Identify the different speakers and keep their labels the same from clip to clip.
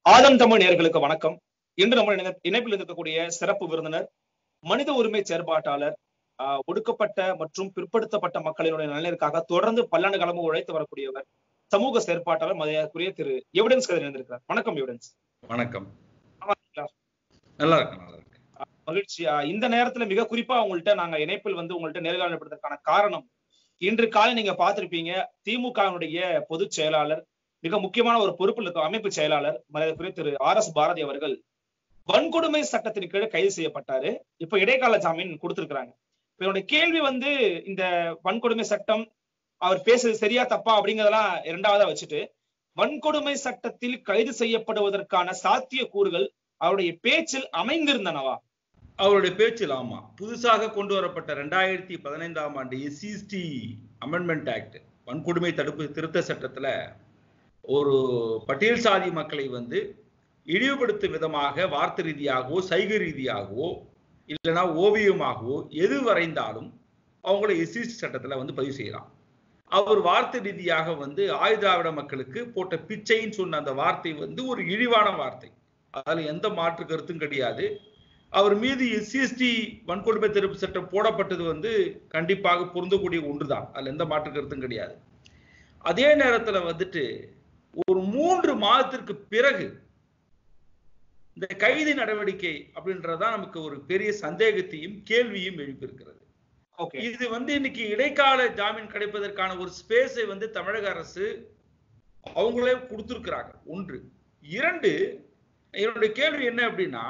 Speaker 1: ஆதம் தமிழ் நேர்களுக்கு வணக்கம் இன்று நம்ம இணை- இணைப்பில் இருக்கக்கூடிய சிறப்பு விருந்தினர் மனித உரிமை செயற்பாட்டாளர் ஆஹ், ஒடுக்கப்பட்ட மற்றும் பிற்படுத்தப்பட்ட மக்களினுடைய நலனிற்காக தொடர்ந்து பல்லாண்டு காலமும் உழைத்து வரக்கூடியவர் சமூக செயற்பாட்டாளர் மதியாக்குரிய திரு எவிடன்ஸ் கதை இருந்திருக்கிறார் வணக்கம் எவிடன்ஸ்
Speaker 2: வணக்கம்
Speaker 1: ஆமா, இருக்கீங்களா?
Speaker 2: நல்லா இருக்கு நல்லா இருக்கு
Speaker 1: மகிழ்ச்சி ஆஹ், இந்த நேரத்துல மிக குறிப்பா உங்கள்ட்ட நாங்க இணைப்பில் வந்து உங்கள்ட்ட நேர்காணப்படுவதற்கான காரணம் இன்று காலை நீங்க பார்த்திருப்பீங்க திமுகவினுடைய பொதுச் செயலாளர் மிக முக்கியமான ஒரு பொறுப்பில் இருக்க அமைப்பு செயலாளர் மரியாதைக்குரிய திரு ஆர் எஸ் பாரதி அவர்கள் வன்கொடுமை சட்டத்தின் கீழே கைது செய்யப்பட்டாரு இப்ப இடைக்கால ஜாமீன் கொடுத்திருக்கிறாங்க இப்ப என்னுடைய கேள்வி வந்து இந்த வன்கொடுமை சட்டம் அவர் பேசுறது சரியா தப்பா அப்படிங்கறதெல்லாம் இரண்டாவதா வச்சுட்டு வன்கொடுமை சட்டத்தில் கைது செய்யப்படுவதற்கான சாத்திய கூறுகள் அவருடைய பேச்சில் அமைந்திருந்தனவா
Speaker 2: அவருடைய பேச்சில் ஆமா புதுசாக கொண்டு வரப்பட்ட ரெண்டாயிரத்தி பதினைந்தாம் ஆண்டு எஸ்சிஎஸ்டி அமெண்ட்மெண்ட் ஆக்ட் வன்கொடுமை தடுப்பு திருத்த சட்டத்துல ஒரு பட்டியல் சாதி மக்களை வந்து இழிவுபடுத்தும் விதமாக வார்த்தை ரீதியாகவோ சைகை ரீதியாகவோ இல்லைன்னா ஓவியமாகவோ எது வரைந்தாலும் அவங்கள எஸ்சிஎஸ்டி சட்டத்துல வந்து பதிவு செய்யலாம் அவர் வார்த்தை ரீதியாக வந்து ஆயுதாவிட மக்களுக்கு போட்ட பிச்சைன்னு சொன்ன அந்த வார்த்தை வந்து ஒரு இழிவான வார்த்தை அதுல எந்த மாற்று கருத்தும் கிடையாது அவர் மீது எஸ்சிஎஸ்டி வன்கொடுமை தடுப்பு சட்டம் போடப்பட்டது வந்து கண்டிப்பாக பொருந்தக்கூடிய ஒன்றுதான் அதுல எந்த மாற்று கருத்தும் கிடையாது அதே நேரத்துல வந்துட்டு ஒரு மூன்று மாதத்திற்கு பிறகு இந்த கைது நடவடிக்கை அப்படின்றதுதான் நமக்கு ஒரு பெரிய சந்தேகத்தையும் கேள்வியும் எழுப்பியிருக்கிறது
Speaker 1: ஓகே
Speaker 2: இது வந்து இன்னைக்கு இடைக்கால ஜாமீன் கிடைப்பதற்கான ஒரு ஸ்பேஸை வந்து தமிழக அரசு அவங்களே கொடுத்திருக்கிறாங்க ஒன்று இரண்டு என்னுடைய கேள்வி என்ன அப்படின்னா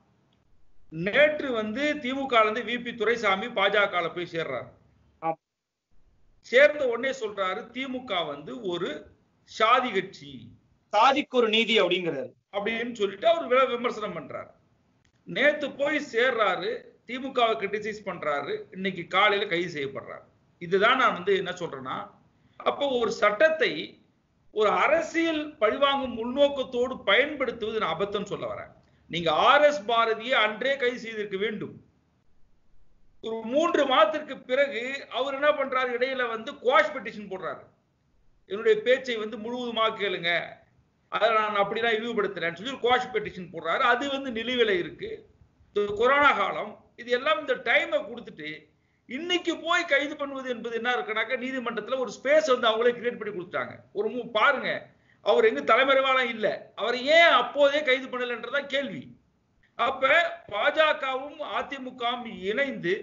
Speaker 2: நேற்று வந்து திமுக ல இருந்து விபி துரைசாமி பாஜக ல போய் சேர்றாரு
Speaker 1: ஆம்.
Speaker 2: சேர்ந்த உடனே சொல்றாரு திமுக வந்து ஒரு சாதி கட்சி
Speaker 1: சாதிக்கு ஒரு நீதி அப்படிங்கிறாரு
Speaker 2: அப்படின்னு சொல்லிட்டு அவர் வி- விமர்சனம் பண்றாரு நேத்து போய் சேர்றாரு திமுகவை கிரிட்டிசைஸ் பண்றாரு இன்னைக்கு காலையில கைது செய்யப்படுறாரு இதுதான் நான் வந்து என்ன சொல்றேன்னா அப்போ ஒரு சட்டத்தை ஒரு அரசியல் பழிவாங்கும் உள்நோக்கத்தோடு பயன்படுத்துவது நான் அபத்தம் சொல்ல வரேன் நீங்க ஆர் எஸ் பாரதியை அன்றே கைது செய்திருக்க வேண்டும் ஒரு மூன்று மாதத்திற்கு பிறகு அவர் என்ன பண்றாரு இடையில வந்து குவாஷ் பெட்டிஷன் போடுறாரு என்னுடைய பேச்சை வந்து முழுவதுமாக கேளுங்க அதை நான் அப்படிலாம் இழிவுபடுத்துறேன்னு சொல்லி குவாஷ் பெட்டிஷன் போடுறாரு அது வந்து நிலுவையில இருக்கு இந்த கொரோனா காலம் இது எல்லாம் இந்த டைமை கொடுத்துட்டு இன்னைக்கு போய் கைது பண்ணுவது என்பது என்ன இருக்குனாக்கா நீதிமன்றத்துல ஒரு ஸ்பேஸ் வந்து அவங்களே கிரியேட் பண்ணி கொடுத்தாங்க ஒரு மூ பாருங்க அவர் எங்க தலைமறைவாலாம் இல்ல அவர் ஏன் அப்போதே கைது பண்ணலன்றதா கேள்வி அப்ப பாஜகவும் அதிமுகவும் இணைந்து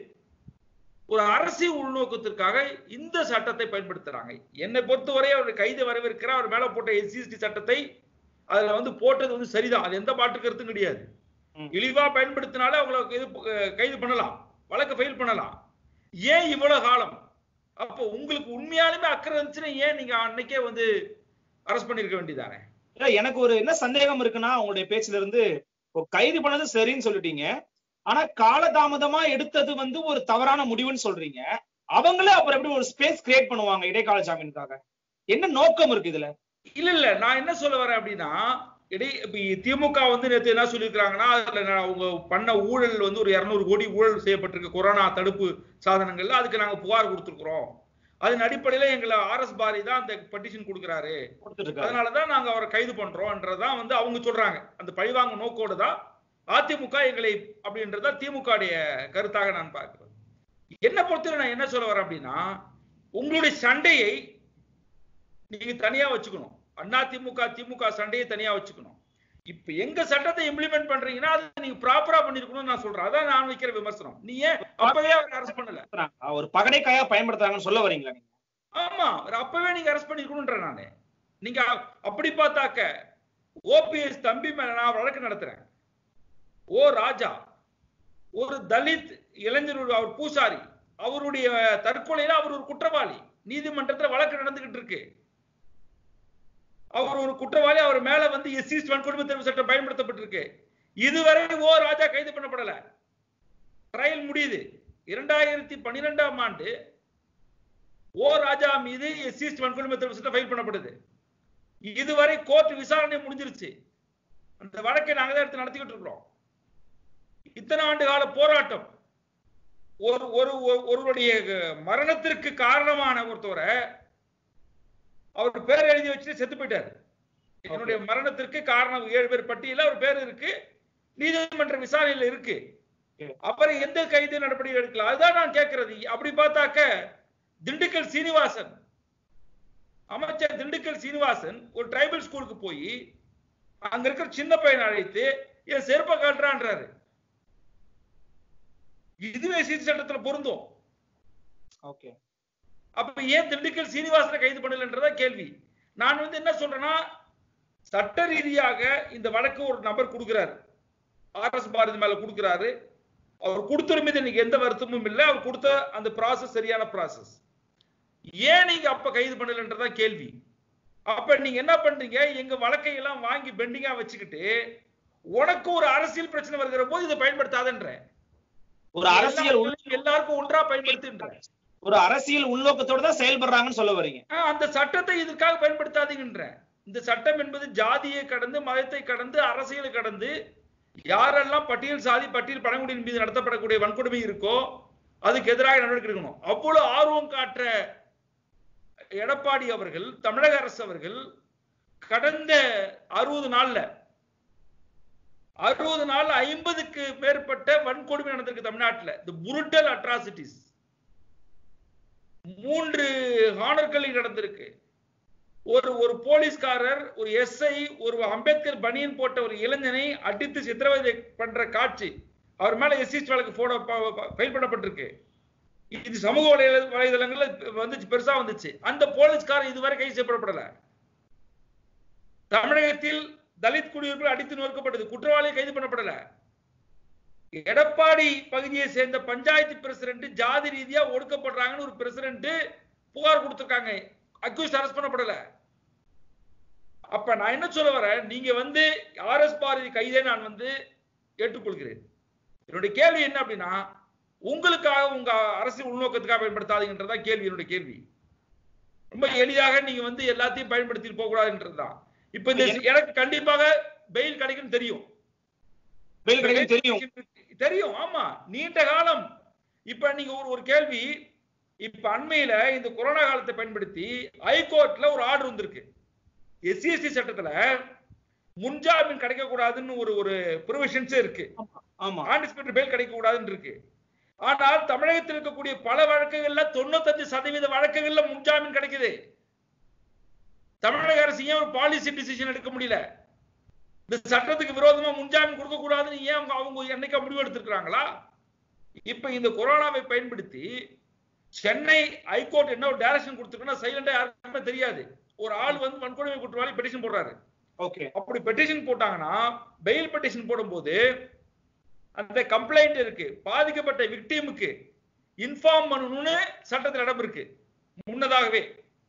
Speaker 2: ஒரு அரசியல் உள்நோக்கத்திற்காக இந்த சட்டத்தை பயன்படுத்துறாங்க என்னை பொறுத்தவரை அவர் கைது வரவேற்கிறார் அவர் மேல போட்ட எஸ்சிஎஸ்டி சட்டத்தை அதுல வந்து போட்டது வந்து சரிதான் அது எந்த மாற்று கருத்தும் கிடையாது
Speaker 1: ம்.
Speaker 2: இழிவா பயன்படுத்தினாலே அவங்கள கைது அஹ் கைது பண்ணலாம் வழக்கு ஃபைல் பண்ணலாம் ஏன் இவ்வளவு காலம் அப்போ உங்களுக்கு உண்மையாலுமே அக்கறை இருந்துச்சுன்னா ஏன் நீங்க அன்னைக்கே வந்து அரெஸ்ட் பண்ணிருக்க வேண்டியதானே
Speaker 1: இல்ல எனக்கு ஒரு என்ன சந்தேகம் இருக்குன்னா உங்களுடைய பேச்சுல இருந்து இப்போ கைது பண்ணது சரின்னு சொல்லிட்டீங்க ஆனா காலதாமதமா எடுத்தது வந்து ஒரு தவறான முடிவுன்னு சொல்றீங்க அவங்களே அப்புறம் எப்படி ஒரு ஸ்பேஸ் கிரியேட் பண்ணுவாங்க இடைக்கால ஜாமீனுக்காக என்ன நோக்கம் இருக்கு இதுல
Speaker 2: இல்ல இல்ல நான் என்ன சொல்ல வரேன் அப்படின்னா இடை இப்ப திமுக வந்து நேத்து என்ன சொல்லியிருக்காங்கன்னா அதுல நான் அவங்க பண்ண ஊழல் வந்து ஒரு இருநூறு கோடி ஊழல் செய்யப்பட்டிருக்கு கொரோனா தடுப்பு சாதனங்கள்ல அதுக்கு நாங்க புகார் கொடுத்திருக்கிறோம் அதன் அடிப்படையில எங்களை ஆர் எஸ் பாரதி தான் அந்த பெட்டிஷன் கொடுக்குறாரு
Speaker 1: கொடுத்துட்டு இருக்காரு
Speaker 2: அதனாலதான் நாங்க அவரை கைது பண்றோம்ன்றதான் வந்து அவங்க சொல்றாங்க அந்த பழிவாங்க நோக்கோடு தான் அதிமுக எங்களை அப்படின்றத திமுக உடைய கருத்தாக நான் பார்க்கிறேன் என்ன பொறுத்தவரை நான் என்ன சொல்ல வரேன் அப்படின்னா உங்களுடைய சண்டையை நீங்க தனியா வச்சுக்கணும் அண்ணா திமுக திமுக சண்டையை தனியா வச்சுக்கணும் இப்ப எங்க சட்டத்தை இம்ப்ளிமெண்ட் பண்றீங்கன்னா அதை நீங்க ப்ராப்பரா பண்ணிருக்கணும்னு நான் சொல்றேன் அதான் நான் வைக்கிற விமர்சனம் நீ ஏன் அப்பவே அவர் அரெஸ்ட் பண்ணல
Speaker 1: ஒரு பகடைக்காயா பயன்படுத்துறாங்கன்னு சொல்ல வரீங்களா நீங்க
Speaker 2: ஆமா அவர் அப்பவே நீங்க அரெஸ்ட் பண்ணிருக்கணும்ன்ற நானு நீங்க அப்படி பார்த்தாக்க ஓபிஎஸ் தம்பி மேல நான் வழக்கு நடத்துறேன் ஓ ராஜா ஒரு தலித் இளைஞர் ஒரு- அவர் பூசாரி அவருடைய தற்கொலையில அவர் ஒரு குற்றவாளி நீதிமன்றத்துல வழக்கு நடந்துகிட்டு இருக்கு அவர் ஒரு குற்றவாளி அவர் மேல வந்து எஸ்சி வன்கொடுமை தடுப்பு சட்டம் பயன்படுத்தப்பட்டிருக்கு இதுவரை ஓ ராஜா கைது பண்ணப்படல ட்ரையல் முடியுது இரண்டாயிரத்தி பன்னிரெண்டாம் ஆண்டு ஓ ராஜா மீது எஸ்சி வன்கொடுமை தடுப்பு சட்டம் ஃபைல் பண்ணப்படுது இதுவரை கோர்ட் விசாரணை முடிஞ்சிருச்சு அந்த வழக்கை நாங்க தான் எடுத்து நடத்திக்கிட்டு இருக்கிறோம் இத்தனை ஆண்டு கால போராட்டம் ஒரு ஒரு ஒரு- ஒருவருடைய மரணத்திற்கு காரணமான ஒருத்தவரை அவர் பேர் எழுதி வச்சுட்டு செத்து போயிட்டாரு என்னுடைய மரணத்திற்கு காரணம் ஏழு பேர் பட்டியல ஒரு பேர் இருக்கு நீதிமன்ற விசாரணையில இருக்கு
Speaker 1: Okay.
Speaker 2: அப்புறம் எந்த கைது நடவடிக்கை எடுக்கலாம் அதுதான் நான் கேட்கிறது அப்படி பார்த்தாக்க திண்டுக்கல் சீனிவாசன் அமைச்சர் திண்டுக்கல் சீனிவாசன் ஒரு டிரைபல் ஸ்கூலுக்கு போய் அங்க இருக்கிற சின்ன பையனை அழைத்து என் செருப்பை காட்டுறான்றாரு இதுவே சீர் சட்டத்துல பொருந்தும்
Speaker 1: ஓகே
Speaker 2: அப்ப ஏன் திண்டுக்கல் சீனிவாசனை கைது பண்ணலன்றதா கேள்வி நான் வந்து என்ன சொல்றேன்னா சட்ட ரீதியாக இந்த வழக்கு ஒரு நபர் கொடுக்கிறாரு ஆர் எஸ் பாரதி மேல கொடுக்கிறாரு அவர் கொடுத்தவர் மீது இன்னைக்கு எந்த வருத்தமும் இல்லை அவர் கொடுத்த அந்த ப்ராசஸ் சரியான ப்ராசஸ் ஏன் நீங்க அப்ப கைது பண்ணலன்றதா கேள்வி அப்ப நீங்க என்ன பண்றீங்க எங்க வழக்கை எல்லாம் வாங்கி பெண்டிங்கா வச்சுக்கிட்டு உனக்கு ஒரு அரசியல் பிரச்சனை வருகிற போது இதை பயன்படுத்தாதன்ற
Speaker 1: ஒரு அரசியல் உள்-
Speaker 2: எல்லாருக்கும் ஒன்றா பயன்படுத்துன்ற
Speaker 1: ஒரு அரசியல் உள்நோக்கத்தோட தான் செயல்படுறாங்கன்னு சொல்ல வரீங்க
Speaker 2: ஆ, அந்த சட்டத்தை இதற்காக பயன்படுத்தாதீங்கன்ற இந்த சட்டம் என்பது ஜாதியை கடந்து மதத்தை கடந்து அரசியலை கடந்து யாரெல்லாம் பட்டியல் சாதி பட்டியல் பழங்குடியின் மீது நடத்தப்படக்கூடிய வன்கொடுமை இருக்கோ அதுக்கு எதிராக நடவடிக்கை எடுக்கணும் அவ்வளவு ஆர்வம் காட்டுற எடப்பாடி அவர்கள் தமிழக அரசு அவர்கள் கடந்த அறுபது நாள்ல அறுபது நாள் ஐம்பதுக்கு மேற்பட்ட வன்கொடுமை நடந்திருக்கு தமிழ்நாட்டுல இந்த புருட்டல் அட்ராசிட்டிஸ் மூன்று ஹானர்களி நடந்திருக்கு ஒரு ஒரு போலீஸ்காரர் ஒரு எஸ்ஐ ஒரு அம்பேத்கர் பனியன் போட்ட ஒரு இளைஞனை அடித்து சித்திரவதை பண்ற காட்சி அவர் மேல எஸ்சி வழக்கு போட ஃபைல் பண்ணப்பட்டிருக்கு இது சமூக வலைதள வலைதளங்கள்ல வந்துச்சு பெருசா வந்துச்சு அந்த போலீஸ்காரர் இதுவரை கைது செய்யப்படப்படல தமிழகத்தில் தலித் குடியிருப்புகள் அடித்து நொறுக்கப்பட்டது குற்றவாளி கைது பண்ணப்படல எடப்பாடி பகுதியை சேர்ந்த பஞ்சாயத்து பிரசிடென்ட் ஜாதி ரீதியா ஒடுக்கப்படுறாங்கன்னு ஒரு பிரசிடென்ட் புகார் கொடுத்திருக்காங்க அக்யூஸ் அரெஸ்ட் பண்ணப்படல அப்ப நான் என்ன சொல்ல வரேன் நீங்க வந்து ஆர் எஸ் பாரதி கைதே நான் வந்து ஏற்றுக்கொள்கிறேன் என்னுடைய கேள்வி என்ன அப்படின்னா உங்களுக்காக உங்க அரசியல் உள்நோக்கத்துக்காக பயன்படுத்தாதீங்கன்றதா கேள்வி என்னுடைய கேள்வி ரொம்ப எளிதாக நீங்க வந்து எல்லாத்தையும் பயன்படுத்திட்டு போக கூடாதுன்றதுதான் இப்ப இந்த எனக்கு கண்டிப்பாக பெயில் கிடைக்கும் தெரியும்
Speaker 1: பெயில் கிடைக்கும் தெரியும்
Speaker 2: தெரியும் ஆமா நீண்ட காலம் இப்ப நீங்க ஒரு ஒரு கேள்வி இப்ப அண்மையில இந்த கொரோனா காலத்தை பயன்படுத்தி ஹைகோர்ட்ல ஒரு ஆர்டர் வந்திருக்கு எஸ்சிஎஸ்டி சட்டத்துல முன்ஜாமீன் கிடைக்க கூடாதுன்னு ஒரு ஒரு ப்ரொவிஷன்ஸ் இருக்கு
Speaker 1: ஆமா
Speaker 2: ஆன்டிசிபேட்டர் பெயில் கிடைக்க கூடாதுன்னு இருக்கு ஆனால் தமிழகத்தில் இருக்கக்கூடிய பல வழக்குகள்ல தொண்ணூத்தஞ்சு சதவீத வழக்குகள்ல முன்ஜாமீன் கிடைக்குது தமிழக அரசு ஏன் ஒரு பாலிசி டிசிஷன் எடுக்க முடியல இந்த சட்டத்துக்கு விரோதமா முன்ஜாமீன் கொடுக்க கூடாதுன்னு ஏன் அவங்க அவங்க என்னைக்கா முடிவு எடுத்திருக்கிறாங்களா இப்ப இந்த கொரோனாவை பயன்படுத்தி சென்னை ஹைகோர்ட் என்ன ஒரு டைரக்ஷன் கொடுத்துருக்குன்னா சைலண்டா யாருக்குமே தெரியாது ஒரு ஆள் வந்து வன்கொடுமை குற்றவாளி பெட்டிஷன் போடுறாரு
Speaker 1: ஓகே
Speaker 2: அப்படி பெட்டிஷன் போட்டாங்கன்னா பெயில் பெட்டிஷன் போடும்போது அந்த கம்ப்ளைண்ட் இருக்கு பாதிக்கப்பட்ட விக்டிமுக்கு இன்ஃபார்ம் பண்ணணும்னு சட்டத்தில் இடம் இருக்கு முன்னதாகவே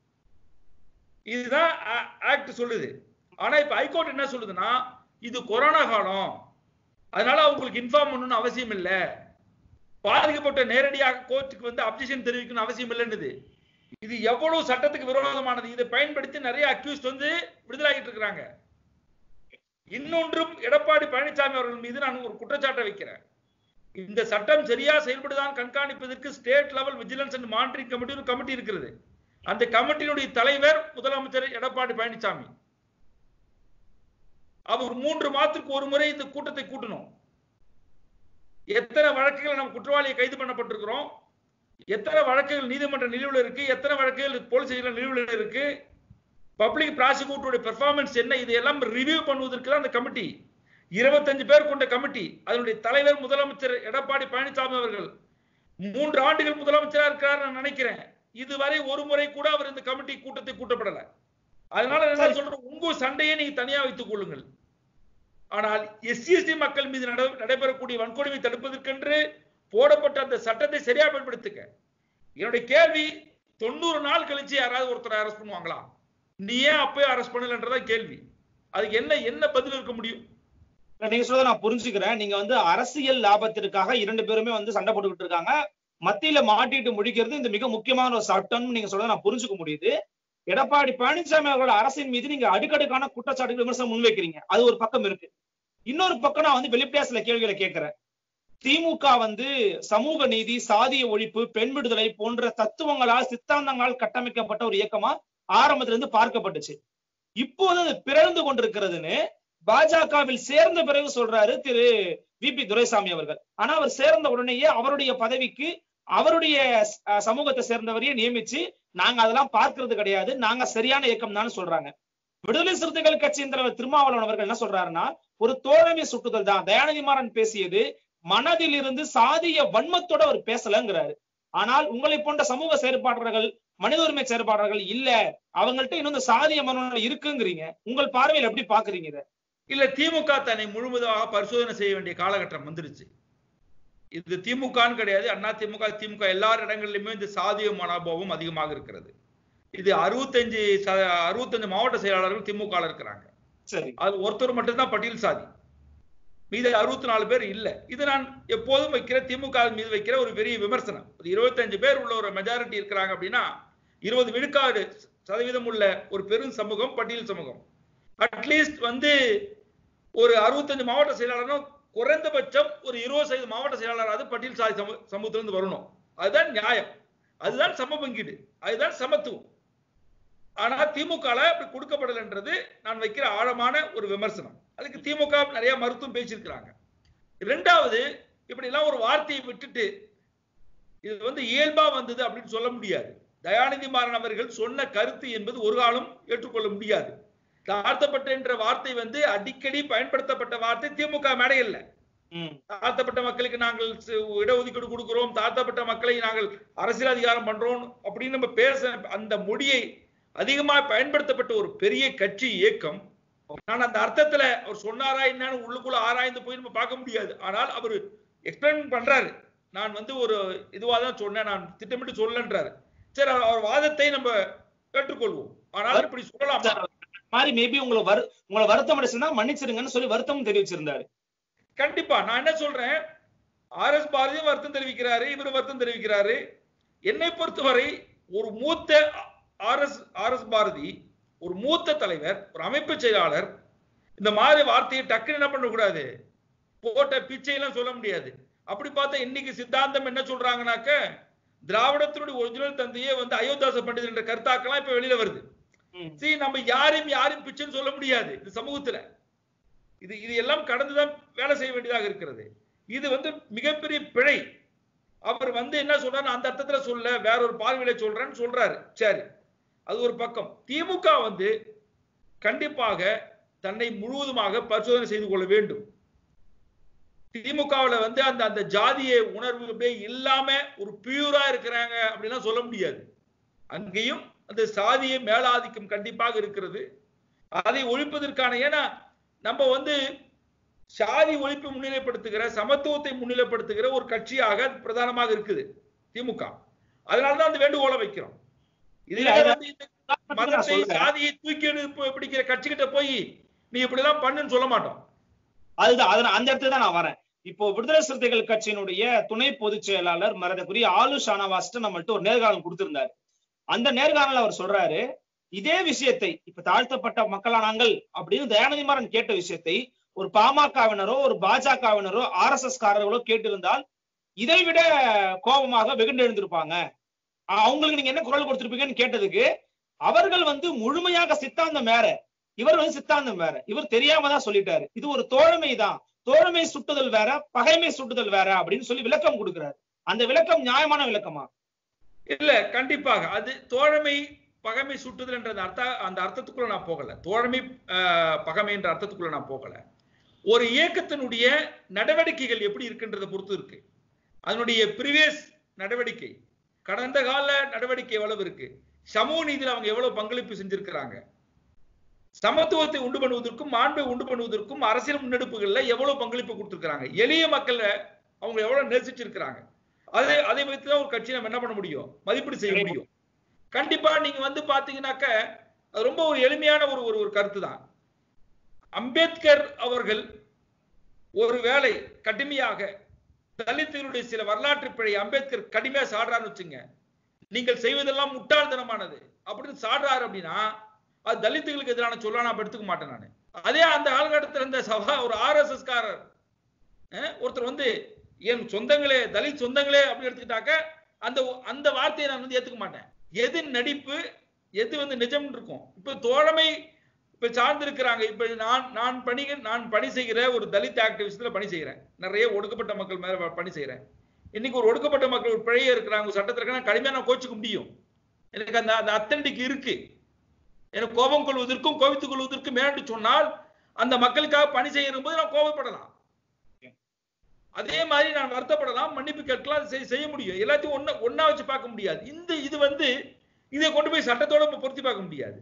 Speaker 2: இதுதான் ஆக்ட் சொல்லுது ஆனா இப்ப ஹைகோர்ட் என்ன சொல்லுதுன்னா இது கொரோனா காலம் அதனால அவங்களுக்கு இன்ஃபார்ம் பண்ணணும்னு அவசியம் இல்ல பாதிக்கப்பட்ட நேரடியாக கோர்ட்டுக்கு வந்து அப்ஜெக்ஷன் தெரிவிக்கணும் அவசியம் இல்லைன்னுது இது எவ்வளவு சட்டத்துக்கு விரோதமானது இதை பயன்படுத்தி நிறைய அக்யூஸ்ட் வந்து விடுதலாகிட்டு இருக்கிறாங்க இன்னொன்றும் எடப்பாடி பழனிசாமி அவர்கள் மீது நான் ஒரு குற்றச்சாட்டை வைக்கிறேன் இந்த சட்டம் சரியா செயல்படுதான் கண்காணிப்பதற்கு state level vigilance and monitoring committee ஒரு கமிட்டி இருக்கிறது அந்த கமிட்டியினுடைய தலைவர் முதலமைச்சர் எடப்பாடி பழனிசாமி அவர் மூன்று மாதத்துக்கு ஒரு முறை இந்த கூட்டத்தை கூட்டணும் எத்தனை வழக்குகள் நம்ம குற்றவாளியை கைது பண்ணப்பட்டிருக்கிறோம் எத்தனை வழக்குகள் நீதிமன்ற நிலுவில் இருக்கு எத்தனை வழக்குகள் போலீஸ் ஸ்டேஷன்ல நிலுவில் இருக்கு பப்ளிக் ப்ராசிக்யூட்டருடைய பெர்ஃபார்மன்ஸ் என்ன இதையெல்லாம் ரிவ்யூ பண்ணுவதற்கு தான் அந்த கமிட்டி இருபத்தஞ்சு பேர் கொண்ட கமிட்டி அதனுடைய தலைவர் முதலமைச்சர் எடப்பாடி பழனிசாமி அவர்கள் மூன்று ஆண்டுகள் முதலமைச்சரா இருக்கிறார் நான் நினைக்கிறேன் இதுவரை ஒரு முறை கூட அவர் இந்த கமிட்டி கூட்டத்தை கூட்டப்படல அதனால என்ன சொல்றேன் உங்க சண்டையை நீங்க தனியா வைத்துக் கொள்ளுங்கள் ஆனால் எஸ்சிஎஸ்டி மக்கள் மீது நட- நடைபெறக்கூடிய வன்கொடுமை தடுப்பதற்கென்று போடப்பட்ட அந்த சட்டத்தை சரியா பயன்படுத்துங்க என்னுடைய கேள்வி தொண்ணூறு நாள் கழிச்சு யாராவது ஒருத்தரை அரெஸ்ட் பண்ணுவாங்களா நீ ஏன் அப்பயே அரெஸ்ட் பண்ணலன்றதா கேள்வி அதுக்கு என்ன என்ன பதில் இருக்க முடியும்
Speaker 1: இல்ல, நீங்க சொல்றத நான் புரிஞ்சுக்கிறேன் நீங்க வந்து அரசியல் லாபத்திற்காக இரண்டு பேருமே வந்து சண்டை போட்டுக்கிட்டு இருக்காங்க மத்தியில மாட்டிட்டு முடிக்கிறது இந்த மிக முக்கியமான ஒரு சட்டம் நீங்க சொல்றத நான் புரிஞ்சுக்க முடியுது எடப்பாடி பழனிசாமி அவர்களோட அரசின் மீது நீங்க அடுக்கடுக்கான குற்றச்சாட்டுகள் விமர்சனம் முன்வைக்கிறீங்க அது ஒரு பக்கம் இருக்கு இன்னொரு பக்கம் நான் வந்து வெளிப்படையா சில கேள்விகளை கேட்கிறேன் திமுக வந்து சமூக நீதி சாதிய ஒழிப்பு பெண் விடுதலை போன்ற தத்துவங்களால் சித்தாந்தங்களால் கட்டமைக்கப்பட்ட ஒரு இயக்கமா ஆரம்பத்துல இருந்து பார்க்கப்பட்டுச்சு இப்போது அது பிறழ்ந்து கொண்டிருக்கிறதுன்னு பாஜகவில் சேர்ந்த பிறகு சொல்றாரு திரு வி பி துரைசாமி அவர்கள் ஆனா அவர் சேர்ந்த உடனேயே அவருடைய பதவிக்கு அவருடைய அஹ், சமூகத்தை சேர்ந்தவரையே நியமிச்சு நாங்க அதெல்லாம் பார்க்கிறது கிடையாது நாங்க சரியான இயக்கம் தான் சொல்றாங்க விடுதலை சிறுத்தைகள் கட்சியின் தலைவர் திருமாவளவன் அவர்கள் என்ன சொல்றாருன்னா ஒரு தோழமை சுட்டுதல் தான் தயாநிதி மாறன் பேசியது மனதில் இருந்து சாதிய வன்மத்தோட அவர் பேசலங்கிறாரு ஆனால் உங்களை போன்ற சமூக செயற்பாட்டாளர்கள் மனித உரிமை செயற்பாட்டாளர்கள் இல்ல அவங்கள்ட்ட இன்னும் இந்த சாதிய மனோநிலை இருக்குங்கிறீங்க உங்கள் பார்வையில் எப்படி பாக்குறீங்க இதை
Speaker 2: இல்ல திமுக தன்னை முழுவதுமாக பரிசோதனை செய்ய வேண்டிய காலகட்டம் வந்துருச்சு இது திமுகன்னு கிடையாது அண்ணா திமுக திமுக எல்லா இடங்களிலுமே இந்த சாதிய மனோபாவம் அதிகமாக இருக்கிறது இது அறுபத்தஞ்சு ச- அறுபத்தஞ்சு மாவட்ட செயலாளர்கள் திமுக ல இருக்கிறாங்க
Speaker 1: சரி
Speaker 2: அது ஒருத்தர் மட்டும்தான் பட்டியல் சாதி மீது அறுபத்தி நாலு பேர் இல்ல இது நான் எப்போதும் வைக்கிற திமுக மீது வைக்கிற ஒரு பெரிய விமர்சனம் ஒரு இருபத்தஞ்சு பேர் உள்ள ஒரு மெஜாரிட்டி இருக்கிறாங்க அப்படின்னா இருபது விழுக்காடு சதவீதம் உள்ள ஒரு பெரும் சமூகம் பட்டியல் சமூகம் அட்லீஸ்ட் வந்து ஒரு அறுபத்தஞ்சு மாவட்ட செயலாளரும் குறைந்தபட்சம் ஒரு இருபது சதவீத மாவட்ட செயலாளராவது பட்டியல் சாதி சமூ சமூகத்திலிருந்து வரணும் அதுதான் நியாயம் அதுதான் சம பங்கீடு அதுதான் சமத்துவம் ஆனா திமுக ல அப்படி கொடுக்கப்படலைன்றது நான் வைக்கிற ஆழமான ஒரு விமர்சனம் அதுக்கு திமுக நிறைய மருத்துவம் பேசியிருக்கிறாங்க இரண்டாவது இப்படி எல்லாம் ஒரு வார்த்தையை விட்டுட்டு இது வந்து இயல்பா வந்தது அப்படின்னு சொல்ல முடியாது தயாநிதி மாறன் அவர்கள் சொன்ன கருத்து என்பது ஒரு காலம் ஏற்றுக்கொள்ள முடியாது தாழ்த்தப்பட்ட என்ற வார்த்தை வந்து அடிக்கடி பயன்படுத்தப்பட்ட வார்த்தை திமுக மேடையில்
Speaker 1: ம்
Speaker 2: தாழ்த்தப்பட்ட மக்களுக்கு நாங்கள் சி- இடஒதுக்கீடு கொடுக்கிறோம் தாழ்த்தப்பட்ட மக்களை நாங்கள் அரசியல் அதிகாரம் பண்றோம் அப்படின்னு நம்ம பேச அந்த மொழியை அதிகமா பயன்படுத்தப்பட்ட ஒரு பெரிய கட்சி இயக்கம் நான் அந்த அர்த்தத்துல அவர் சொன்னாரா என்னன்னு உள்ளுக்குள்ள ஆராய்ந்து போய் நம்ம பார்க்க முடியாது ஆனால் அவர் எக்ஸ்பிளைன் பண்றாரு நான் வந்து ஒரு இதுவா தான் சொன்னேன் நான் திட்டமிட்டு சொல்லன்றாரு சரி அவர் அவர் வாதத்தை நம்ம ஏற்றுக்கொள்வோம் ஆனால் இப்படி சொல்லலாமா
Speaker 1: சார், மாதிரி மேபி உங்களை வரு உங்களை வருத்தம் அடைச்சுன்னா மன்னிச்சிருங்கன்னு சொல்லி வருத்தமும் தெரிவிச்சிருந்தாரு
Speaker 2: கண்டிப்பா நான் என்ன சொல்றேன் ஆர் எஸ் பாரதியும் வருத்தம் தெரிவிக்கிறாரு இவர் வருத்தம் தெரிவிக்கிறாரு என்னை பொறுத்தவரை ஒரு மூத்த R S R S Bharathi ஒரு மூத்த தலைவர் ஒரு அமைப்பு செயலாளர் இந்த மாதிரி வார்த்தையை டக்குன்னு என்ன பண்ணக்கூடாது போட்ட பிச்சையெல்லாம் சொல்ல முடியாது அப்படி பார்த்தா இன்னைக்கு சித்தாந்தம் என்ன சொல்றாங்கனாக்க திராவிடத்தினுடைய ஒரிஜினல் தந்தையே வந்து அயோத்தாச பண்டிதர் என்ற கருத்தாக்கெல்லாம் இப்ப வெளியில வருது
Speaker 1: ம்.
Speaker 2: சரி நம்ம யாரையும் யாரும் பிச்சைன்னு சொல்ல முடியாது இந்த சமூகத்துல இது இது எல்லாம் கடந்துதான் வேலை செய்ய வேண்டியதாக இருக்கிறது இது வந்து மிகப்பெரிய பிழை அவர் வந்து என்ன சொல்றாரு அந்த அர்த்தத்துல சொல்ல வேற ஒரு பார்வையில சொல்றேன்னு சொல்றாரு சரி அது ஒரு பக்கம் திமுக வந்து கண்டிப்பாக தன்னை முழுவதுமாக பரிசோதனை செய்து கொள்ள வேண்டும் திமுகவுல வந்து அந்த அந்த ஜாதிய உணர்வு அப்படியே இல்லாம ஒரு பியூரா இருக்கிறாங்க அப்படின்னா சொல்ல முடியாது அங்கேயும் அந்த சாதிய மேலாதிக்கம் கண்டிப்பாக இருக்கிறது அதை ஒழிப்பதற்கான ஏன்னா நம்ம வந்து சாதி ஒழிப்பை முன்னிலைப்படுத்துகிற சமத்துவத்தை முன்னிலைப்படுத்துகிற ஒரு கட்சியாக பிரதானமாக இருக்குது திமுக அதனாலதான் அந்த வேண்டுகோளை வைக்கிறோம் இதுல
Speaker 1: இல்ல,
Speaker 2: வந்து இந்த
Speaker 1: நான்
Speaker 2: மதத்தை
Speaker 1: சொல்றேன்.
Speaker 2: சாதியை தூக்கி எடுப்பு பிடிக்கிற கட்சிகிட்ட போய் நீ இப்படி எல்லாம் பண்ணுன்னு சொல்ல மாட்டோம்
Speaker 1: அதுதான் அதன- அந்த இடத்துல தான் நான் வரேன் இப்போ விடுதலை சிறுத்தைகள் கட்சியினுடைய துணை பொதுச் செயலாளர் மரதக்குரிய ஆலு ஷானவாஸ்ட்டு நம்மள்ட்ட ஒரு நேர்காணல் கொடுத்திருந்தாரு அந்த நேர்காணல் அவர் சொல்றாரு இதே விஷயத்தை இப்ப தாழ்த்தப்பட்ட மக்களா நாங்கள் அப்படின்னு தயாநிதி மாறன் கேட்ட விஷயத்தை ஒரு பாமகவினரோ ஒரு பாஜகவினரோ ஆர் எஸ் எஸ் காரர்களோ கேட்டிருந்தால் இதை விட கோபமாக வெகுண்டு எழுந்திருப்பாங்க அஹ் அவங்களுக்கு நீங்க என்ன குரல் கொடுத்திருப்பீங்கன்னு கேட்டதுக்கு அவர்கள் வந்து முழுமையாக சித்தாந்தம் வேற இவர் வந்து சித்தாந்தம் வேற இவர் தெரியாம தான் சொல்லிட்டாரு இது ஒரு தோழமை தான் தோழமை சுட்டுதல் வேற பகைமை சுட்டுதல் வேற அப்படின்னு சொல்லி விளக்கம் கொடுக்கிறாரு அந்த விளக்கம் நியாயமான விளக்கமா
Speaker 2: இல்ல கண்டிப்பாக அது தோழமை பகைமை சுட்டுதல் என்ற அந்த அர்த்த அந்த அர்த்தத்துக்குள்ள நான் போகல தோழமை ஆஹ், பகைமை என்ற அர்த்தத்துக்குள்ள நான் போகல ஒரு இயக்கத்தினுடைய நடவடிக்கைகள் எப்படி இருக்குன்றதை பொறுத்து இருக்கு அதனுடைய ப்ரீவியஸ் நடவடிக்கை கடந்த கால நடவடிக்கை எவ்வளவு இருக்கு சமூக நீதியில் அவங்க எவ்வளவு பங்களிப்பு செஞ்சிருக்கிறாங்க சமத்துவத்தை உண்டு பண்ணுவதற்கும் மாண்பை உண்டு பண்ணுவதற்கும் அரசியல் முன்னெடுப்புகள்ல எவ்வளவு பங்களிப்பு கொடுத்திருக்கிறாங்க எளிய மக்களை அவங்க எவ்வளவு நேசிச்சிருக்கிறாங்க அதை அதை வைத்து தான் ஒரு கட்சி நம்ம என்ன பண்ண முடியும் மதிப்பீடு செய்ய முடியும் கண்டிப்பா நீங்க வந்து பாத்தீங்கன்னாக்க அது ரொம்ப ஒரு எளிமையான ஒரு ஒரு ஒரு கருத்து தான் அம்பேத்கர் அவர்கள் ஒருவேளை கடுமையாக தலித்துகளுடைய சில வரலாற்று பிழை அம்பேத்கர் கடுமையா சாடுறான்னு வச்சுங்க நீங்கள் செய்வதெல்லாம் முட்டாள்தனமானது அப்படின்னு சாடுறாரு அப்படின்னா அது தலித்துகளுக்கு எதிரான சொல்ல நான் எடுத்துக்க மாட்டேன் நான் அதே அந்த காலகட்டத்தில் இருந்த சபா ஒரு ஆர்எஸ்எஸ் காரர் அஹ், ஒருத்தர் வந்து என் சொந்தங்களே தலித் சொந்தங்களே அப்படின்னு எடுத்துக்கிட்டாக்க அந்த அந்த வார்த்தையை நான் வந்து ஏத்துக்க மாட்டேன் எது நடிப்பு எது வந்து நிஜம் இருக்கும் இப்ப தோழமை இப்ப சார்ந்திருக்கிறாங்க இப்ப நான் நான் பணி நான் பணி செய்கிற ஒரு தலித் ஆக்டிவிஸ்ட்ல பணி செய்கிறேன் நிறைய ஒடுக்கப்பட்ட மக்கள் மேல பணி செய்கிறேன் இன்னைக்கு ஒரு ஒடுக்கப்பட்ட மக்கள் ஒரு பிழைய இருக்கிறாங்க ஒரு சட்டத்தில் இருக்காங்க கடுமையா நான் கோச்சுக்க முடியும் எனக்கு அந்த அந்த அத்தன்டிக் இருக்கு எனக்கு கோபம் கொள்வதற்கும் கோபித்துக் கொள்வதற்கும் மேலாட்டு சொன்னால் அந்த மக்களுக்காக பணி செய்யும் போது நான் கோபப்படலாம் அதே மாதிரி நான் வருத்தப்படலாம் மன்னிப்பு கேட்கலாம் அதை செய்- செய்ய முடியும் எல்லாத்தையும் ஒண்ணா ஒண்ணா வச்சு பார்க்க முடியாது இந்த இது வந்து இதை கொண்டு போய் சட்டத்தோட நம்ம பொருத்தி பார்க்க முடியாது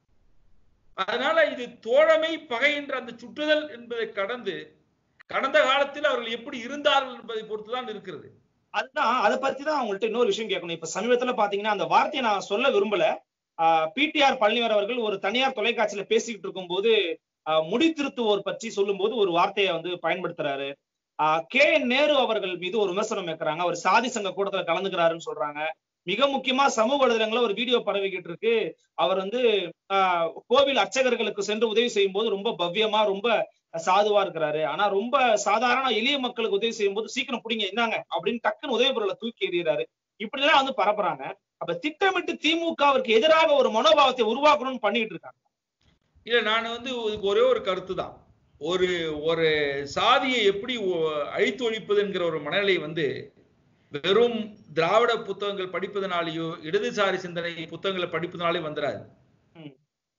Speaker 2: அதனால இது தோழமை பகை என்ற அந்த சுற்றுதல் என்பதை கடந்து கடந்த காலத்தில் அவர்கள் எப்படி இருந்தார்கள் என்பதை பொறுத்துதான் இருக்கிறது
Speaker 1: அதுதான் அதை பத்தி தான் அவங்கள்ட்ட இன்னொரு விஷயம் கேட்கணும் இப்ப சமீபத்துல பாத்தீங்கன்னா அந்த வார்த்தையை நான் சொல்ல விரும்பல பிடிஆர் பழனிவர் அவர்கள் ஒரு தனியார் தொலைக்காட்சியில பேசிக்கிட்டு இருக்கும்போது ஆஹ், முடி திருத்துவோர் பற்றி சொல்லும்போது ஒரு வார்த்தையை வந்து பயன்படுத்துறாரு கே என் நேரு அவர்கள் மீது ஒரு விமர்சனம் வைக்கிறாங்க அவர் சாதி சங்க கூட்டத்துல கலந்துக்கிறாருன்னு சொல்றாங்க மிக முக்கியமா சமூக வலைதளங்கள்ல ஒரு வீடியோ பரவிக்கிட்டு இருக்கு அவர் வந்து ஆஹ், கோவில் அர்ச்சகர்களுக்கு சென்று உதவி செய்யும் போது ரொம்ப பவ்யமா ரொம்ப சாதுவா இருக்கிறாரு ஆனா ரொம்ப சாதாரண எளிய மக்களுக்கு உதவி செய்யும் போது சீக்கிரம் பிடிங்க என்னங்க அப்படின்னு டக்குன்னு உதவி பொருளை தூக்கி எறிகிறாரு இப்படி எல்லாம் வந்து பரப்புறாங்க அப்ப திட்டமிட்டு திமுகவிற்கு எதிராக ஒரு மனோபாவத்தை உருவாக்கணும்னு பண்ணிட்டு இருக்காங்க
Speaker 2: இல்ல நான் வந்து இதுக்கு ஒரே ஒரு கருத்து தான் ஒரு ஒரு சாதியை எப்படி ஒ- அழித்து ஒழிப்பது என்கிற ஒரு மனநிலை வந்து வெறும் திராவிட புத்தகங்கள் படிப்பதனாலேயோ இடதுசாரி சிந்தனை புத்தகங்களை படிப்பதனாலே வந்துடாது
Speaker 1: ம்.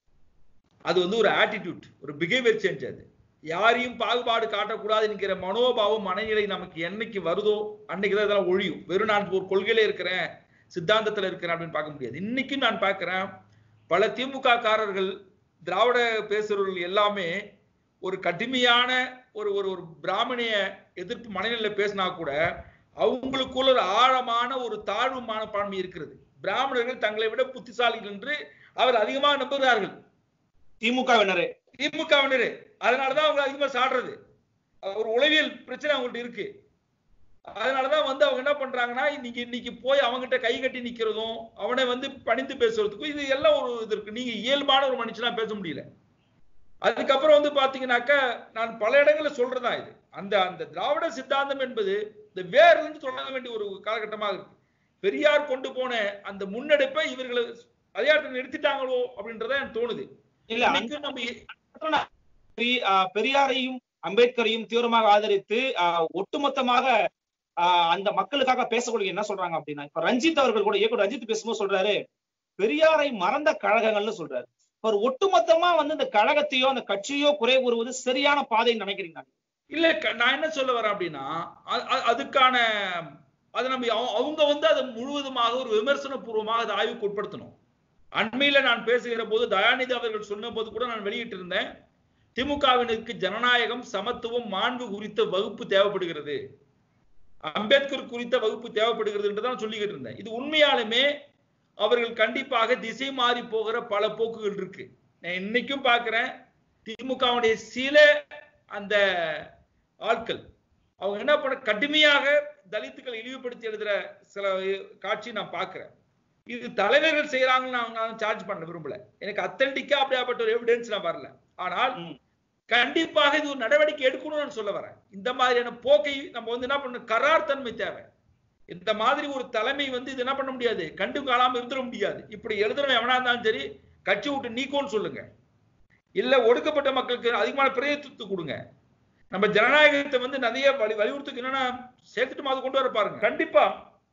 Speaker 2: அது வந்து ஒரு ஆட்டிடியூட் ஒரு பிஹேவியர் சேஞ்ச் அது யாரையும் பாகுபாடு காட்டக்கூடாது என்கிற மனோபாவம் மனநிலை நமக்கு என்னைக்கு வருதோ அன்னைக்கு தான் இதெல்லாம் ஒழியும் வெறும் நான் ஒரு கொள்கையில இருக்கிறேன் சித்தாந்தத்துல இருக்கிறேன் அப்படின்னு பார்க்க முடியாது இன்னைக்கும் நான் பார்க்கிறேன் பல திமுக காரர்கள் திராவிட பேசுறவர்கள் எல்லாமே ஒரு கடுமையான ஒரு ஒரு ஒரு பிராமணிய எதிர்ப்பு மனநிலையில பேசினா கூட அவங்களுக்குள்ள ஒரு ஆழமான ஒரு தாழ்வு மனப்பான்மை இருக்கிறது பிராமணர்கள் தங்களை விட புத்திசாலிகள் என்று அவர் அதிகமாக நம்புகிறார்கள்
Speaker 1: திமுகவினரே
Speaker 2: திமுகவினரு அதனாலதான் அவங்க அதிகமா சாடுறது ஒரு உளவியல் பிரச்சனை அவங்கள்ட்ட இருக்கு அதனாலதான் வந்து அவங்க என்ன பண்றாங்கன்னா இன்னைக்கு இன்னைக்கு போய் அவங்ககிட்ட கை கட்டி நிக்கிறதும் அவனை வந்து பணிந்து பேசுறதுக்கும் இது எல்லாம் ஒரு இது இருக்கு நீங்க இயல்பான ஒரு மனுஷனா பேச முடியல அதுக்கப்புறம் வந்து பாத்தீங்கன்னாக்கா நான் பல இடங்கள்ல சொல்றதா இது அந்த அந்த திராவிட சித்தாந்தம் என்பது இந்த வேர்ல இருந்து தொடங்க வேண்டிய ஒரு காலகட்டமாக இருக்கு பெரியார் கொண்டு போன அந்த முன்னெடுப்பை இவர்கள் அதே இடத்துல நிறுத்திட்டாங்களோ அப்படின்றத எனக்கு தோணுது
Speaker 1: இல்ல அந்த
Speaker 2: இன்னைக்கும் நம்ம
Speaker 1: இடத்துல பெரி- ஆஹ் பெரியாரையும் அம்பேத்கரையும் தீவிரமாக ஆதரித்து ஆஹ் ஒட்டுமொத்தமாக ஆஹ் அந்த மக்களுக்காக பேசக்கூடிய என்ன சொல்றாங்க அப்படின்னா இப்ப ரஞ்சித் அவர்கள் கூட இயக்குனர் ரஞ்சித் பேசும்போது சொல்றாரு பெரியாரை மறந்த கழகங்கள்னு சொல்றாரு இப்ப ஒரு ஒட்டுமொத்தமா வந்து இந்த கழகத்தையோ அந்த கட்சியோ குறை கூறுவது சரியான பாதைன்னு நினைக்கிறீங்க
Speaker 2: இல்ல க- நான் என்ன சொல்ல வரேன் அப்படின்னா அ- அ- அதுக்கான அதை நம்ம அவ- அவங்க வந்து அதை முழுவதுமாக ஒரு விமர்சன பூர்வமாக அதை ஆய்வுக்கு உட்படுத்தணும் அண்மையில நான் பேசுகிற போது தயாநிதி அவர்கள் சொன்ன போது கூட நான் வெளியிட்டிருந்தேன் திமுகவினருக்கு ஜனநாயகம் சமத்துவம் மாண்பு குறித்த வகுப்பு தேவைப்படுகிறது அம்பேத்கர் குறித்த வகுப்பு தேவைப்படுகிறது என்று தான் சொல்லிக்கிட்டு இருந்தேன் இது உண்மையாலுமே அவர்கள் கண்டிப்பாக திசை மாறி போகிற பல போக்குகள் இருக்கு நான் இன்னைக்கும் பார்க்கிறேன் திமுகவுடைய சில அந்த ஆட்கள் அவங்க என்ன பண்ண கடுமையாக தலித்துக்களை இழிவுபடுத்தி எழுதுற சில காட்சி நான் பார்க்கிறேன் இது தலைவர்கள் செய்யறாங்கன்னு நான் நான் சார்ஜ் பண்ண விரும்பல எனக்கு அத்தன்டிக்கா அப்படியாப்பட்ட ஒரு எவிடன்ஸ் நான் வரல ஆனால்
Speaker 1: ம்.
Speaker 2: கண்டிப்பாக இது ஒரு நடவடிக்கை எடுக்கணும்னு நான் சொல்ல வரேன் இந்த மாதிரியான போக்கை நம்ம வந்து என்ன பண்ணணும் கரார் தன்மை தேவை இந்த மாதிரி ஒரு தலைமை வந்து இது என்ன பண்ண முடியாது கண்டு காணாம இருந்துட முடியாது இப்படி எழுதுறவன் எவனா இருந்தாலும் சரி கட்சி விட்டு நீக்கோன்னு சொல்லுங்க இல்ல ஒடுக்கப்பட்ட மக்களுக்கு அதிகமான பிரயத்துவத்தை கொடுங்க நம்ம ஜனநாயகத்தை வந்து நிறைய வலி வலியுறுத்துக்கு என்னன்னா சேர்த்துட்டு மாதிரி கொண்டு வர பாருங்க கண்டிப்பா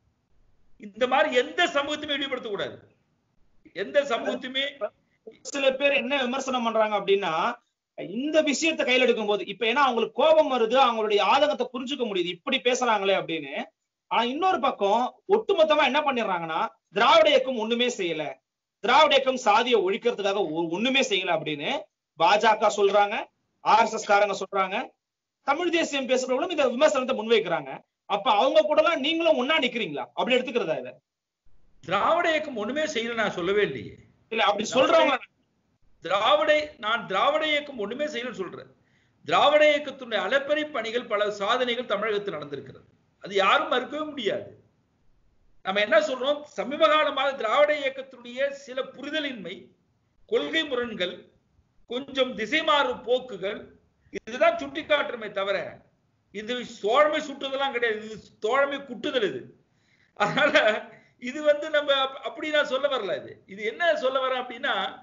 Speaker 2: இந்த மாதிரி எந்த சமூகத்தையுமே இழிவுபடுத்த கூடாது எந்த சமூகத்தையுமே
Speaker 1: சில பேர் என்ன விமர்சனம் பண்றாங்க அப்படின்னா இந்த விஷயத்தை கையில் எடுக்கும் போது இப்ப ஏன்னா அவங்களுக்கு கோபம் வருது அவங்களுடைய ஆதங்கத்தை புரிஞ்சுக்க முடியுது இப்படி பேசுறாங்களே அப்படின்னு ஆனா இன்னொரு பக்கம் ஒட்டுமொத்தமா என்ன பண்ணிடுறாங்கன்னா திராவிட இயக்கம் ஒண்ணுமே செய்யல திராவிட இயக்கம் சாதியை ஒழிக்கிறதுக்காக ஒ- ஒண்ணுமே செய்யல அப்படின்னு பாஜக சொல்றாங்க ஆர்எஸ்எஸ் காரங்க சொல்றாங்க தமிழ் தேசியம் பேசுறவங்களும் இந்த விமர்சனத்தை முன்வைக்கிறாங்க அப்ப அவங்க கூட எல்லாம் நீங்களும் ஒன்னா நிக்கிறீங்களா அப்படி எடுத்துக்கிறதா இத
Speaker 2: திராவிட இயக்கம் ஒண்ணுமே செய்யல நான் சொல்லவே இல்லையே
Speaker 1: இல்ல அப்படி சொல்றவங்க
Speaker 2: திராவிட நான் திராவிட இயக்கம் ஒண்ணுமே செய்யலன்னு சொல்றேன் திராவிட இயக்கத்தினுடைய அலப்பறை பணிகள் பல சாதனைகள் தமிழகத்தில் நடந்திருக்கிறது அது யாரும் மறுக்கவே முடியாது நம்ம என்ன சொல்றோம் சமீப காலமாக திராவிட இயக்கத்தினுடைய சில புரிதலின்மை கொள்கை முரண்கள் கொஞ்சம் திசை மாறும் போக்குகள் இதுதான் சுட்டி காட்டுறமே தவிர இது தோழமை சுட்டுதெல்லாம் கிடையாது இது தோழமை குட்டுதல் இது அதனால இது வந்து நம்ம அப்- அப்படி நான் சொல்ல வரல இது இது என்ன சொல்ல வரேன் அப்படின்னா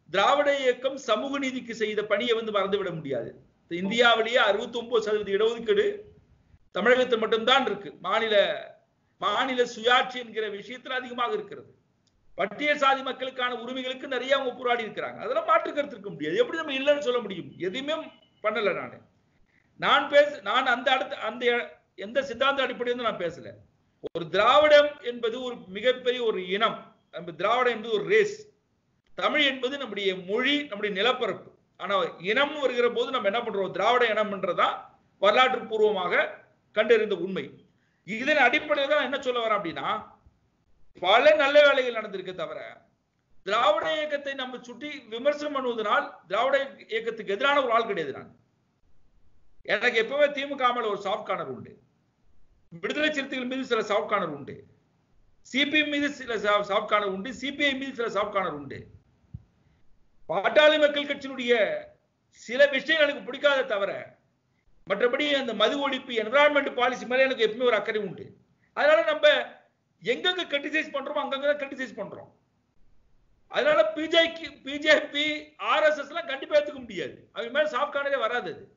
Speaker 2: திராவிட இயக்கம் சமூக நீதிக்கு செய்த பணியை வந்து மறந்துவிட முடியாது இந்தியாவிலேயே அறுபத்தி ஒன்பது சதவீத இடஒதுக்கீடு தமிழகத்தில் மட்டும்தான் இருக்கு மாநில மாநில சுயாட்சி என்கிற விஷயத்தில் அதிகமாக இருக்கிறது பட்டியல் சாதி மக்களுக்கான உரிமைகளுக்கு நிறைய அவங்க போராடி இருக்கிறாங்க அதெல்லாம் மாற்று கருத்து இருக்க முடியாது எப்படி நம்ம இல்லைன்னு சொல்ல முடியும் எதுவுமே பண்ணல நான் நான் பேச நான் அந்த அடுத்த அந்த எந்த சித்தாந்த அடிப்படையில் நான் பேசல ஒரு திராவிடம் என்பது ஒரு மிகப்பெரிய ஒரு இனம் நம்ம திராவிடம் என்பது ஒரு ரேஸ் தமிழ் என்பது நம்முடைய மொழி நம்முடைய நிலப்பரப்பு ஆனா இனம் வருகிற போது நம்ம என்ன பண்றோம் திராவிட இனம்ன்றதான் வரலாற்று பூர்வமாக கண்டறிந்த உண்மை இதன் அடிப்படையில் தான் என்ன சொல்ல வரேன் அப்படின்னா பல நல்ல வேலைகள் நடந்திருக்க தவிர திராவிட இயக்கத்தை நம்ம சுட்டி விமர்சனம் பண்ணுவதனால் திராவிட இயக்கத்துக்கு எதிரான ஒரு ஆள் கிடையாது நான் எனக்கு எப்பவே திமுக மேல ஒரு சாஃப்ட் கார்னர் உண்டு விடுதலை சிறுத்தைகள் மீது சில சாஃப்ட் கார்னர் உண்டு சிபிஎம் மீது சில சாஃப்ட் கார்னர் உண்டு சிபிஐ மீது சில சாஃப்ட் கார்னர் உண்டு பாட்டாளி மக்கள் கட்சியினுடைய சில விஷயங்கள் எனக்கு பிடிக்காத தவிர மற்றபடி அந்த மது ஒழிப்பு என்வரான்மெண்ட் பாலிசி மேல எனக்கு எப்பவுமே ஒரு அக்கறை உண்டு அதனால நம்ம எங்கெங்க கிரிட்டிசைஸ் பண்றோமோ அங்கங்க தான் கிரிட்டிசைஸ் பண்றோம் அதனால பிஜேபி பிஜேபி ஆர்எஸ்எஸ் எல்லாம் கண்டிப்பா ஏத்துக்க முடியாது அவங்க மேல சாஃப்ட் கார்னரே வராது அது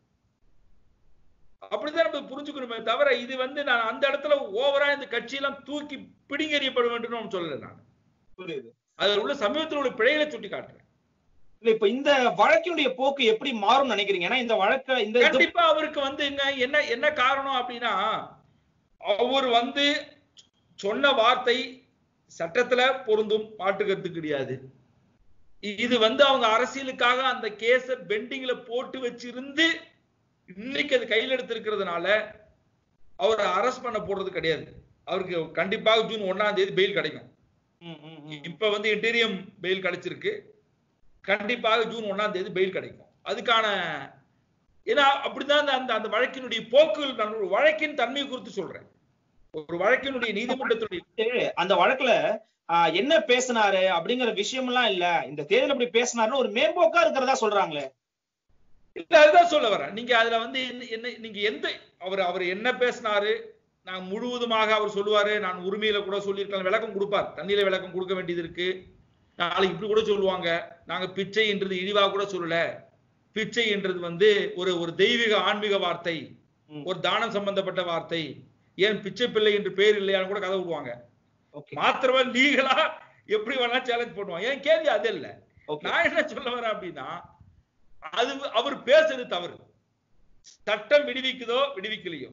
Speaker 2: அப்படிதான் நம்ம புரிஞ்சுக்கணுமே தவிர இது வந்து நான் அந்த இடத்துல ஓவரா இந்த கட்சியெல்லாம் தூக்கி பிடிங்கறியப்பட வேண்டும் நான் சொல்லல நான்
Speaker 1: புரியுது
Speaker 2: அதுல உள்ள சமீபத்தில் உள்ள பிழைகளை சுட்டி காட்டுறேன்
Speaker 1: இல்ல இப்ப இந்த வழக்கினுடைய போக்கு எப்படி மாறும் நினைக்கிறீங்க ஏன்னா இந்த வழக்க இந்த இது-
Speaker 2: கண்டிப்பா அவருக்கு வந்து என்ன என்ன என்ன காரணம் அப்படின்னா அவர் வந்து சொன்ன வார்த்தை சட்டத்துல பொருந்தும் மாற்று கருத்து கிடையாது இது வந்து அவங்க அரசியலுக்காக அந்த கேஸ பெண்டிங்ல போட்டு வச்சிருந்து இன்னைக்கு அது கையில் எடுத்திருக்கிறதுனால அவர் அரெஸ்ட் பண்ண போடுறது கிடையாது அவருக்கு கண்டிப்பாக ஜூன் ஒண்ணாம் தேதி பெயில் கிடைக்கும்
Speaker 1: ம், ம், ம்.
Speaker 2: இப்ப வந்து இன்டீரியம் பெயில் கிடைச்சிருக்கு கண்டிப்பாக ஜூன் ஒண்ணாம் தேதி பெயில் கிடைக்கும் அதுக்கான ஏன்னா அப்படிதான் அந்த- அந்த அந்த வழக்கினுடைய போக்குகள் நான் ஒரு வழக்கின் தன்மை குறித்து சொல்றேன் ஒரு வழக்கினுடைய நீதிமன்றத்துடைய
Speaker 1: அந்த வழக்குல ஆஹ், என்ன பேசினாரு அப்படிங்கிற விஷயம் எல்லாம் இல்ல இந்த தேர்தல் இப்படி பேசினாருன்னு ஒரு மேம்போக்கா இருக்கிறதா சொல்றாங்களே
Speaker 2: இல்ல அதுதான் சொல்ல வரேன் நீங்க அதுல வந்து என்ன- என்ன நீங்க எந்த அவர் அவர் என்ன பேசினாரு நான் முழுவதுமாக அவர் சொல்லுவாரு நான் உரிமையில கூட சொல்லியிருக்கலாம் விளக்கம் கொடுப்பார் தண்ணியில விளக்கம் கொடுக்க வேண்டியது இருக்கு நாளைக்கு இப்படி கூட சொல்லுவாங்க நாங்க பிச்சை என்றது இழிவா கூட சொல்லல பிச்சை என்றது வந்து ஒரு ஒரு தெய்வீக ஆன்மீக வார்த்தை
Speaker 1: ம்.
Speaker 2: ஒரு தானம் சம்பந்தப்பட்ட வார்த்தை ஏன் பிச்சை பிள்ளை என்று பேர் இல்லையான்னு கூட கதை விடுவாங்க
Speaker 1: ஓகே
Speaker 2: மாத்திரமா லீகலா எப்படி வேணா சேலஞ்ச் பண்ணுவாங்க ஏன் கேள்வி அது இல்ல
Speaker 1: ஓகே
Speaker 2: நான் என்ன சொல்ல வரேன் அப்படின்னா அது அவர் பேசுறது தவறு சட்டம் விடுவிக்குதோ விடுவிக்கலையோ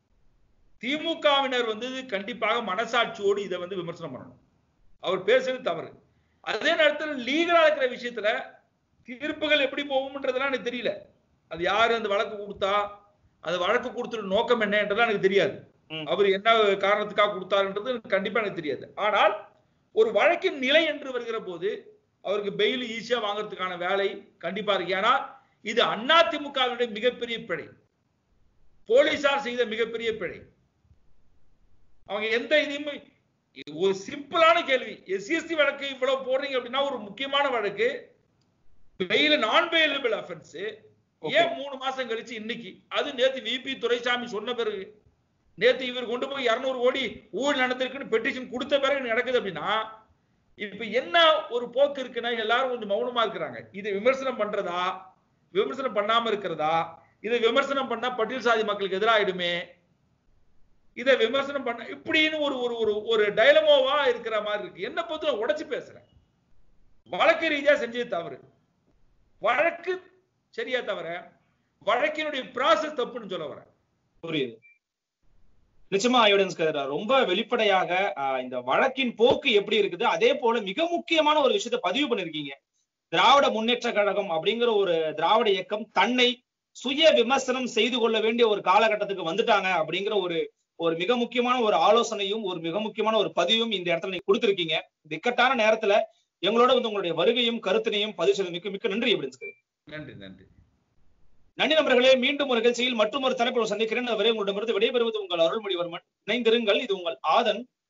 Speaker 2: திமுகவினர் வந்து கண்டிப்பாக மனசாட்சியோடு இதை வந்து விமர்சனம் பண்ணணும் அவர் பேசுறது தவறு அதே நேரத்தில் லீகலா இருக்கிற விஷயத்துல தீர்ப்புகள் எப்படி போகும்ன்றதெல்லாம் எனக்கு தெரியல அது யாரு அந்த வழக்கு கொடுத்தா அந்த வழக்கு கொடுத்துட்டு நோக்கம் என்னன்றதெல்லாம் எனக்கு தெரியாது
Speaker 1: ம்.
Speaker 2: அவர் என்ன காரணத்துக்காக கொடுத்தாருன்றது எனக்கு கண்டிப்பா எனக்கு தெரியாது ஆனால் ஒரு வழக்கின் நிலை என்று வருகிற போது அவருக்கு பெயில் ஈஸியா வாங்குறதுக்கான வேலை கண்டிப்பா இருக்கு ஏன்னா இது அதிமுகவினுடைய மிகப்பெரிய பிழை போலீசார் செய்த மிகப்பெரிய பிழை அவங்க எந்த இதையுமே இது ஒரு சிம்பிளான கேள்வி எஸ்சிஎஸ்டி வழக்கு இவ்வளவு போடுறீங்க அப்படின்னா ஒரு முக்கியமான வழக்கு பெயில் நான் பெயிலபிள் அஃபென்ஸ்
Speaker 1: Okay.
Speaker 2: ஏன் மூணு மாசம் கழிச்சு இன்னைக்கு அது நேத்து விபி துரைசாமி சொன்ன பிறகு நேத்து இவர் கொண்டு போய் 200 கோடி ஊழல் நடந்திருக்குன்னு பெட்டிஷன் கொடுத்த பிறகு நடக்குது அப்படின்னா இப்ப என்ன ஒரு போக்கு இருக்குன்னா எல்லாரும் கொஞ்சம் மௌனமா இருக்கிறாங்க இதை விமர்சனம் பண்றதா விமர்சனம் பண்ணாம இருக்கிறதா இதை விமர்சனம் பண்ணா பட்டியல் சாதி மக்களுக்கு எதிராயிடுமே இதை விமர்சனம் பண்ண இப்படின்னு ஒரு ஒரு ஒரு ஒரு டைலமோவா இருக்கிற மாதிரி இருக்கு என்ன பொறுத்து நான் உடைச்சு பேசுறேன் வழக்கு ரீதியா செஞ்சது தவறு வழக்கு சரியா தவிர வழக்கினுடைய ப்ராசஸ் தப்புன்னு சொல்ல வரேன்
Speaker 1: புரியுது நிச்சயமா எவிடன்ஸ் ரொம்ப வெளிப்படையாக ஆஹ், இந்த வழக்கின் போக்கு எப்படி இருக்குது அதே போல மிக முக்கியமான ஒரு விஷயத்தை பதிவு பண்ணிருக்கீங்க திராவிட முன்னேற்ற கழகம் அப்படிங்கிற ஒரு திராவிட இயக்கம் தன்னை சுய விமர்சனம் செய்து கொள்ள வேண்டிய ஒரு காலகட்டத்துக்கு வந்துட்டாங்க அப்படிங்கிற ஒரு ஒரு மிக முக்கியமான ஒரு ஆலோசனையும் ஒரு மிக முக்கியமான ஒரு பதிவும் இந்த இடத்துல நீங்க கொடுத்திருக்கீங்க இந்த இக்கட்டான நேரத்துல எங்களோட வந்து உங்களுடைய வருகையும் கருத்தினையும் பதிவு செய்த மிக்க மிக்க நன்றி எவிடன்ஸ்
Speaker 2: நன்றி நன்றி
Speaker 1: நன்றி நண்பர்களே மீண்டும் ஒரு நிகழ்ச்சியில் மற்றும் ஒரு தலைப்பில் சந்திக்கிறேன் அதுவரை உங்களிடமிருந்து விடைபெறுவது உங்கள் அருள்மொழிவர்மன் இணைந்திருங்கள் இது உங்கள் ஆதன்